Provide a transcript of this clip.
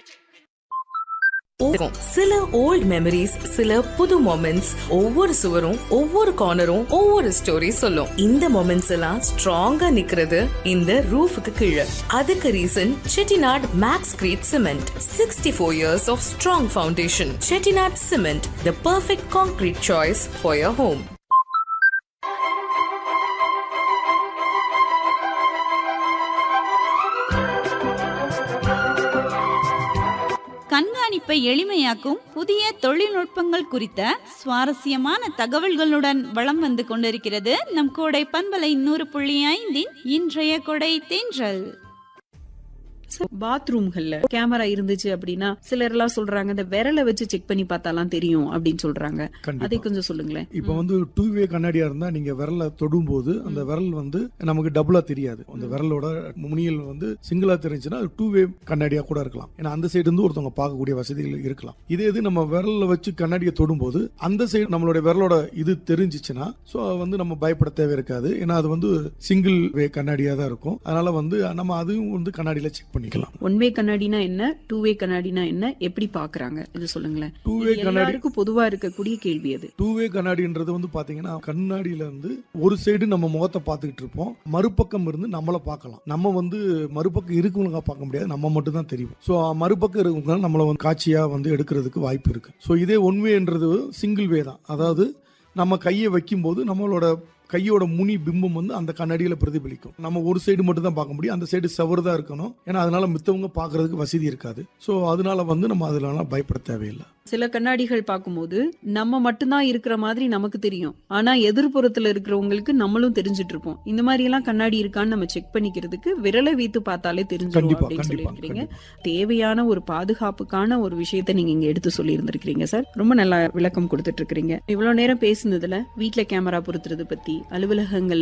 இருக்கும். சில volt memories சில புது மொமெண்ட்ஸ் ஒவ்வொரு சுவரும் ஒவ்வொரு கார்னரும் ஒவ்வொரு ஸ்டோரி சொல்லும் இந்த மொமெண்ட்ஸ் எல்லாம் ஸ்ட்ராங்கா நிக்கிறது இந்த ரூஃபுக்கு கீழே அதுக்கு reason Chettinad Max Crete cement sixty four years of strong foundation Chettinad cement the perfect concrete choice for your home கண்காணிப்பை எளிமையாக்கும் புதிய தொழில்நுட்பங்கள் குறித்த சுவாரஸ்யமான தகவல்களுடன் வளம் வந்து கொண்டிருக்கிறது நம் கோடை பண்பலை நூறு புள்ளி ஐந்தின் இன்றைய கொடை தென்றல் பாத்ரூம்கள்ல கேமரா இருந்துச்சு அப்படின்னா சிலர் எல்லாம் சொல்றாங்க இந்த விரலை வச்சு செக் பண்ணி பார்த்தாலாம் தெரியும் அப்படின்னு சொல்றாங்க அதை கண்டிப்பா கொஞ்சம் சொல்லுங்களேன் இப்ப வந்து டூ வே கண்ணாடியா இருந்தா நீங்க விரல தொடும் போது அந்த விரல் வந்து நமக்கு டபுளா தெரியாது அந்த விரலோட முனியல் வந்து சிங்கிளா தெரிஞ்சுன்னா அது டூ வே கண்ணாடியா கூட இருக்கலாம் ஏன்னா அந்த சைடு இருந்து ஒருத்தவங்க பார்க்கக்கூடிய வசதிகள் இருக்கலாம் இதே இது நம்ம விரல்ல வச்சு கண்ணாடியை தொடும்போது அந்த சைடு நம்மளுடைய விரலோட இது தெரிஞ்சிச்சுன்னா ஸோ வந்து நம்ம பயப்பட தேவை இருக்காது ஏன்னா அது வந்து சிங்கிள் வே கண்ணாடியா தான் இருக்கும் அதனால வந்து நம்ம அதுவும் வந்து கண்ணாடியில செக் பண்ணிக்கலாம் ஒன் வே கண்ணாடினா என்ன டூ வே கண்ணாடினா என்ன எப்படி பாக்குறாங்க இது சொல்லுங்களேன் டூ இது வே கண்ணாடி எல்லாருக்கும் பொதுவா இருக்கக்கூடிய கேள்வி அது டூ வே கண்ணாடின்றது வந்து பாத்தீங்கன்னா கண்ணாடியில இருந்து ஒரு சைடு நம்ம முகத்தை பார்த்துக்கிட்டு இருப்போம் மறுபக்கம் இருந்து நம்மள பார்க்கலாம் நம்ம வந்து மறுபக்கம் இருக்கவங்க பார்க்க முடியாது நம்ம மட்டும் தான் தெரியும் ஸோ மறுபக்கம் இருக்கவங்க நம்மள வந்து காட்சியா வந்து எடுக்கிறதுக்கு வாய்ப்பு இருக்கு ஸோ இதே ஒன் வேன்றது சிங்கிள் வே தான் அதாவது நம்ம கையை வைக்கும்போது நம்மளோட கையோட முனி பிம்பம் வந்து அந்த கண்ணாடியில பிரதிபலிக்கும் நம்ம ஒரு சைடு மட்டும் தான் பார்க்க முடியும் அந்த சைடு செவரு தான் இருக்கணும் ஏன்னா அதனால மித்தவங்க பார்க்கிறதுக்கு வசதி இருக்காது ஸோ அதனால வந்து நம்ம அதனால பயப்பட தேவையில்லை சில கண்ணாடிகள் பார்க்கும்போது நம்ம மட்டும்தான் இருக்கிற மாதிரி நமக்கு தெரியும் ஆனா எதிர்ப்புறத்துல இருக்கிறவங்களுக்கு நம்மளும் தெரிஞ்சிட்டு இருப்போம் இந்த மாதிரி எல்லாம் கண்ணாடி இருக்கான்னு நம்ம செக் பண்ணிக்கிறதுக்கு விரலை வைத்து பார்த்தாலே தெரிஞ்சிடும் கண்டிப்பா அப்படின்னு கண்டிப்பா சொல்லியிருக்கிறீங்க கண்டிப்பா தேவையான ஒரு பாதுகாப்புக்கான ஒரு விஷயத்தை நீங்க இங்க எடுத்து சொல்லி இருந்திருக்கிறீங்க சார் ரொம்ப நல்லா விளக்கம் கொடுத்துட்டு இருக்கிறீங்க இவ்வளவு நேரம் பேசுனதுல வீட்ல கேமரா பொருத்துறது பத்தி அலுவலகங்கள்